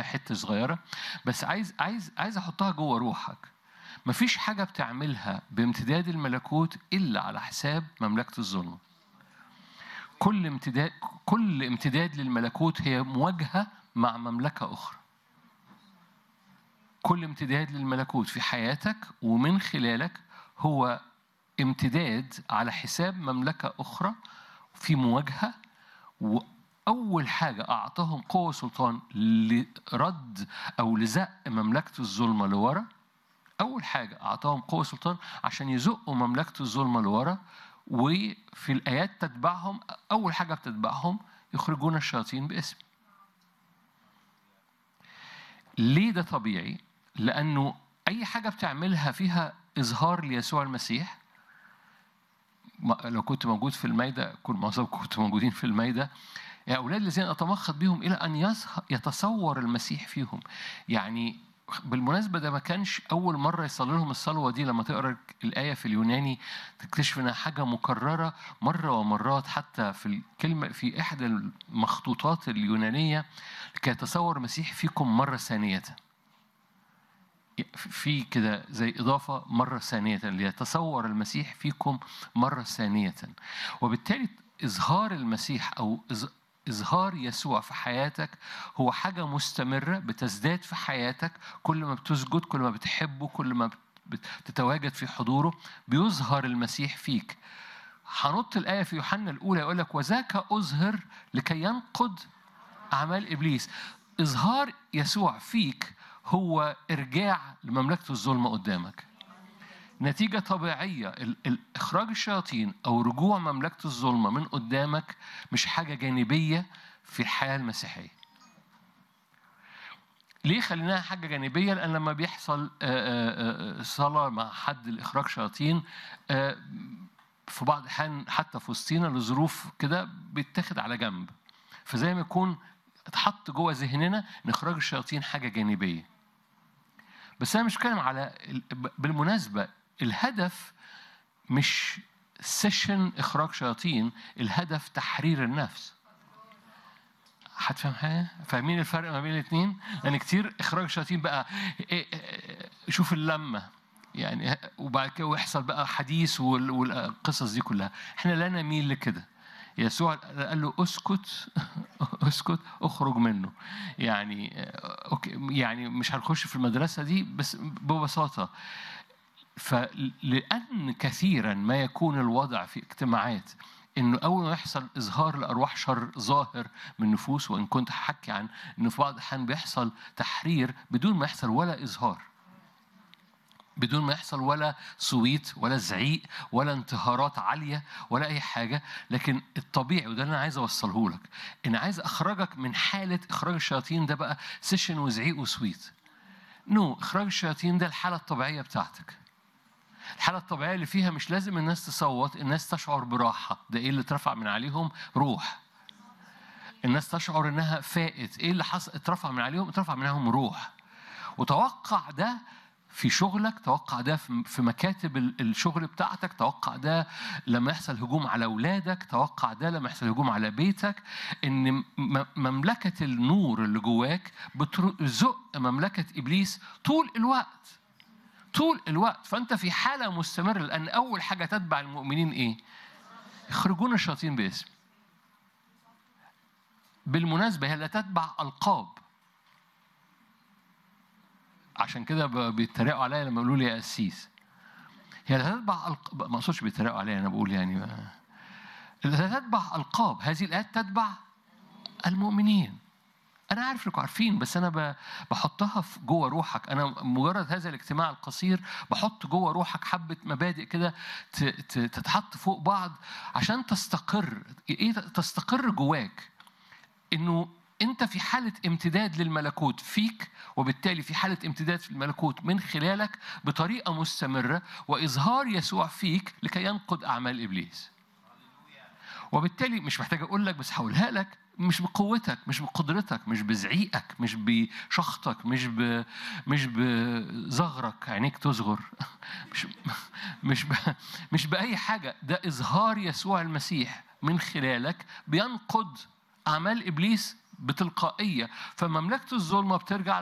حته صغيره بس عايز عايز عايز احطها جوه روحك مفيش حاجه بتعملها بامتداد الملكوت الا على حساب مملكه الظلم كل امتداد كل امتداد للملكوت هي مواجهه مع مملكه اخرى كل امتداد للملكوت في حياتك ومن خلالك هو امتداد على حساب مملكة أخرى في مواجهة وأول حاجة أعطاهم قوة وسلطان لرد أو لزق مملكة الظلمة لورا أول حاجة أعطاهم قوة وسلطان عشان يزقوا مملكة الظلمة لورا وفي الآيات تتبعهم أول حاجة بتتبعهم يخرجون الشياطين باسم ليه ده طبيعي؟ لأنه أي حاجة بتعملها فيها إظهار ليسوع المسيح لو كنت موجود في المايدة كل معظمكم كنتوا موجودين في المايدة يا أولاد الذين أتمخض بهم إلى أن يتصور المسيح فيهم يعني بالمناسبة ده ما كانش أول مرة يصلي لهم الصلوة دي لما تقرأ الآية في اليوناني تكتشف إنها حاجة مكررة مرة ومرات حتى في الكلمة في إحدى المخطوطات اليونانية لكي يتصور المسيح فيكم مرة ثانية في كده زي إضافة مرة ثانية ليتصور المسيح فيكم مرة ثانية وبالتالي إظهار المسيح أو إظهار يسوع في حياتك هو حاجة مستمرة بتزداد في حياتك كل ما بتسجد كل ما بتحبه كل ما بتتواجد في حضوره بيظهر المسيح فيك هنط الآية في يوحنا الأولى يقول لك وذاك أظهر لكي ينقض أعمال إبليس إظهار يسوع فيك هو إرجاع لمملكة الظلمة قدامك نتيجة طبيعية إخراج الشياطين أو رجوع مملكة الظلمة من قدامك مش حاجة جانبية في الحياة المسيحية ليه خليناها حاجة جانبية؟ لأن لما بيحصل صلاة مع حد لإخراج شياطين في بعض الأحيان حتى في وسطينا لظروف كده بيتاخد على جنب فزي ما يكون اتحط جوه ذهننا ان اخراج الشياطين حاجه جانبيه بس انا مش بتكلم على بالمناسبه الهدف مش سيشن اخراج شياطين الهدف تحرير النفس هتفهم حاجه فاهمين الفرق ما بين الاثنين لان كتير اخراج الشياطين بقى شوف اللمه يعني وبعد كده يحصل بقى حديث والقصص دي كلها احنا لا نميل لكده يسوع قال له اسكت اسكت اخرج منه يعني اوكي يعني مش هنخش في المدرسه دي بس ببساطه فلان كثيرا ما يكون الوضع في اجتماعات انه اول ما يحصل اظهار لارواح شر ظاهر من نفوس وان كنت هحكي عن انه في بعض الاحيان بيحصل تحرير بدون ما يحصل ولا اظهار بدون ما يحصل ولا صويت ولا زعيق ولا انتهارات عالية ولا أي حاجة لكن الطبيعي وده اللي أنا عايز أوصله لك إن عايز أخرجك من حالة إخراج الشياطين ده بقى سيشن وزعيق وسويت نو no. إخراج الشياطين ده الحالة الطبيعية بتاعتك الحالة الطبيعية اللي فيها مش لازم الناس تصوت الناس تشعر براحة ده إيه اللي اترفع من عليهم روح الناس تشعر إنها فائت إيه اللي حصل اترفع من عليهم اترفع منهم روح وتوقع ده في شغلك توقع ده في مكاتب الشغل بتاعتك توقع ده لما يحصل هجوم على أولادك توقع ده لما يحصل هجوم على بيتك إن مملكة النور اللي جواك بتزق مملكة إبليس طول الوقت طول الوقت فأنت في حالة مستمرة لأن أول حاجة تتبع المؤمنين إيه؟ يخرجون الشياطين باسم بالمناسبة هي لا تتبع ألقاب عشان كده بيتريقوا عليا لما يقولوا لي يا قسيس هي لا تتبع ألقاب ما اقصدش بيتريقوا عليا انا بقول يعني لا تتبع القاب هذه الايات تتبع المؤمنين انا عارف انكم عارفين بس انا بحطها في جوه روحك انا مجرد هذا الاجتماع القصير بحط جوه روحك حبه مبادئ كده تتحط فوق بعض عشان تستقر ايه تستقر جواك انه انت في حاله امتداد للملكوت فيك وبالتالي في حاله امتداد في الملكوت من خلالك بطريقه مستمره واظهار يسوع فيك لكي ينقض اعمال ابليس وبالتالي مش محتاج اقول لك بس هقولها لك مش بقوتك مش بقدرتك مش بزعيقك مش بشخطك مش ب مش بزغرك عينيك تصغر مش مش ب مش باي حاجه ده اظهار يسوع المسيح من خلالك بينقض اعمال ابليس بتلقائيه فمملكه الظلمه بترجع